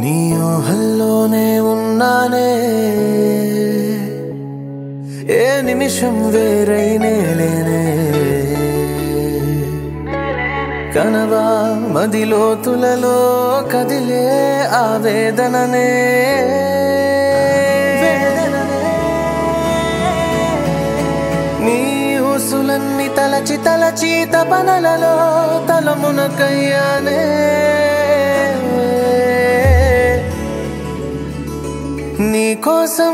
నీ ఊహల్లోనే ఉన్నానే ఏ నిమిషం వేరైనే లేనే కనవా మదిలోతులలో కదిలే ఆవేదననే నీ ఊసులన్నీ తలచి తలచి తపనలలో తలమునకయ్యానే నీ కోసం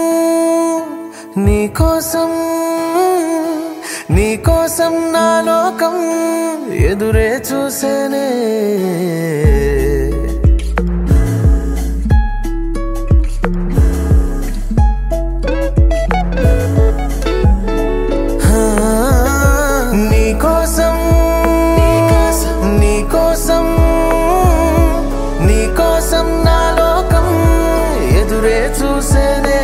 నీ కోసం నీ కోసం నా లోకం ఎదురే చూసేనే నీ కోసం నీ కోసం నీ కోసం నా లోకం ఎదురే చూసేనే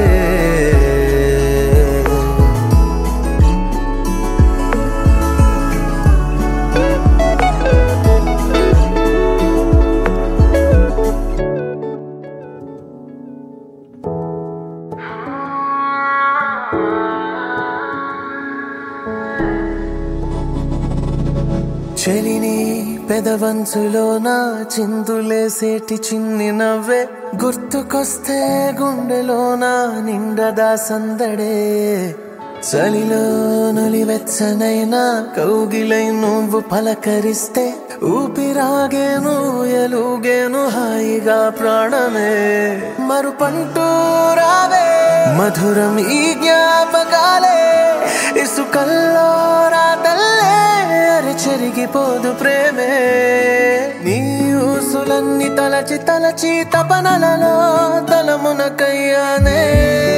చెలిని పెదవంచులో నా చిందులేసేటి చిన్ని నవ్వే గుర్తుకొస్తే గుండెలో నా నిండదా సందడే చలిలో నులివెచ్చనైనా కౌగిలై నువ్వు పలకరిస్తే ఊపిరాగేను ఎలుగేను హాయిగా ప్రాణమే మరుపంటూ రావే మధురం ఈ జ్ఞాపకాలే ఇసుకల్లో రాతల్లే అరి చెరిగిపోదు ప్రేమే నీ ఊసులన్నీ తలచి తలచి తపనలలో తలమునకయ్యానే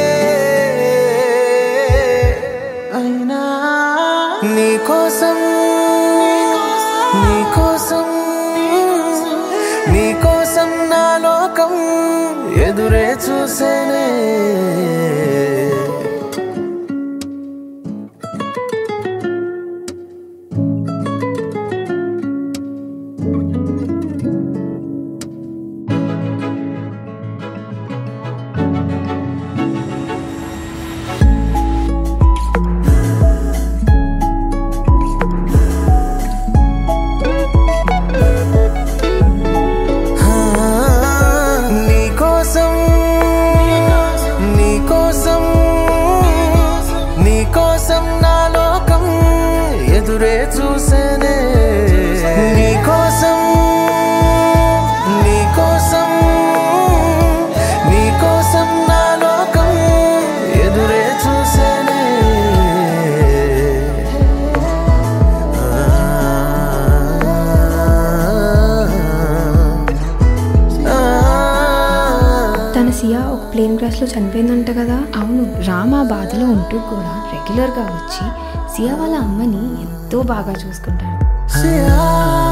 అయినా నీ కోసం నీ కోసం నీ కోసం నా లోకం ఎదురే చూసేనే నీ కోసం నీ కోసం నీ కోసం నా లోకం ఎదురే చూసేనే నీ కోసం నీ కోసం నీ కోసం నా లోకం ఎదురే చూసేనే తన సియా ఒక ప్లేన్ క్రాష్లో చనిపోయిందంట కదా అవును రామ్ ఆ బాధలో ఉంటూ కూడా రెగ్యులర్గా వచ్చి సియా వాళ్ళ అమ్మని ఎంతో బాగా చూసుకుంటాడు సియా